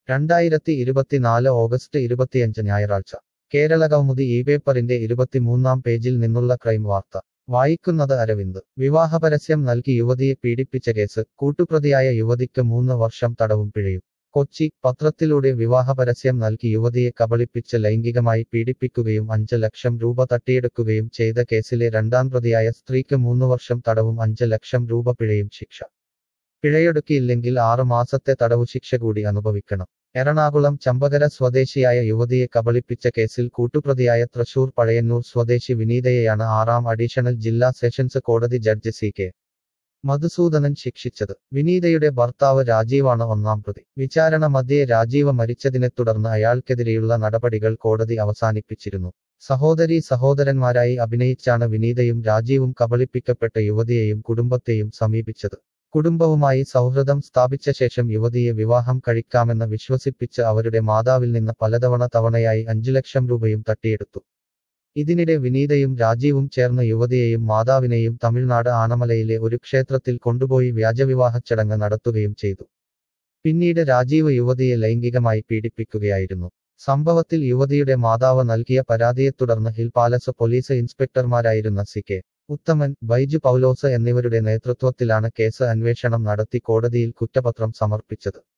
രണ്ടായിരത്തി ഇരുപത്തിനാല് ഓഗസ്റ്റ് ഇരുപത്തിയഞ്ച് ഞായറാഴ്ച കേരള കൗമുദി ഈ പേപ്പറിന്റെ ഇരുപത്തിമൂന്നാം പേജിൽ നിന്നുള്ള ക്രൈം വാർത്ത വായിക്കുന്നത് അരവിന്ദ് വിവാഹപരസ്യം നൽകി യുവതിയെ പീഡിപ്പിച്ച കേസ് കൂട്ടുപ്രതിയായ യുവതിക്ക് മൂന്ന് വർഷം തടവും പിഴയും കൊച്ചി പത്രത്തിലൂടെ വിവാഹപരസ്യം നൽകി യുവതിയെ കബളിപ്പിച്ച് ലൈംഗികമായി പീഡിപ്പിക്കുകയും അഞ്ച് ലക്ഷം രൂപ തട്ടിയെടുക്കുകയും ചെയ്ത കേസിലെ രണ്ടാം പ്രതിയായ സ്ത്രീക്ക് മൂന്ന് വർഷം തടവും അഞ്ച് ലക്ഷം രൂപ പിഴയും ശിക്ഷ പിഴയൊടുക്കിയില്ലെങ്കിൽ ആറ് മാസത്തെ തടവു ശിക്ഷ കൂടി അനുഭവിക്കണം എറണാകുളം ചമ്പകര സ്വദേശിയായ യുവതിയെ കബളിപ്പിച്ച കേസിൽ കൂട്ടുപ്രതിയായ തൃശൂർ പഴയന്നൂർ സ്വദേശി വിനീതയെയാണ് ആറാം അഡീഷണൽ ജില്ലാ സെഷൻസ് കോടതി ജഡ്ജി സി കെ മധുസൂദനൻ ശിക്ഷിച്ചത് വിനീതയുടെ ഭർത്താവ് രാജീവാണ് ഒന്നാം പ്രതി വിചാരണ മധ്യേ രാജീവ് മരിച്ചതിനെ തുടർന്ന് അയാൾക്കെതിരെയുള്ള നടപടികൾ കോടതി അവസാനിപ്പിച്ചിരുന്നു സഹോദരീ സഹോദരന്മാരായി അഭിനയിച്ചാണ് വിനീതയും രാജീവും കബളിപ്പിക്കപ്പെട്ട യുവതിയെയും കുടുംബത്തെയും സമീപിച്ചത് കുടുംബവുമായി സൗഹൃദം സ്ഥാപിച്ച ശേഷം യുവതിയെ വിവാഹം കഴിക്കാമെന്ന് വിശ്വസിപ്പിച്ച് അവരുടെ മാതാവിൽ നിന്ന് പലതവണ തവണയായി അഞ്ചു ലക്ഷം രൂപയും തട്ടിയെടുത്തു ഇതിനിടെ വിനീതയും രാജീവും ചേർന്ന് യുവതിയെയും മാതാവിനെയും തമിഴ്നാട് ആനമലയിലെ ഒരു ക്ഷേത്രത്തിൽ കൊണ്ടുപോയി വ്യാജവിവാഹ ചടങ്ങ് നടത്തുകയും ചെയ്തു പിന്നീട് രാജീവ് യുവതിയെ ലൈംഗികമായി പീഡിപ്പിക്കുകയായിരുന്നു സംഭവത്തിൽ യുവതിയുടെ മാതാവ് നൽകിയ പരാതിയെ തുടർന്ന് ഹിൽ പാലസ് പോലീസ് ഇൻസ്പെക്ടർമാരായിരുന്ന സി കെ ഉത്തമൻ ബൈജു പൗലോസ് എന്നിവരുടെ നേതൃത്വത്തിലാണ് കേസ് അന്വേഷണം നടത്തി കോടതിയിൽ കുറ്റപത്രം സമർപ്പിച്ചത്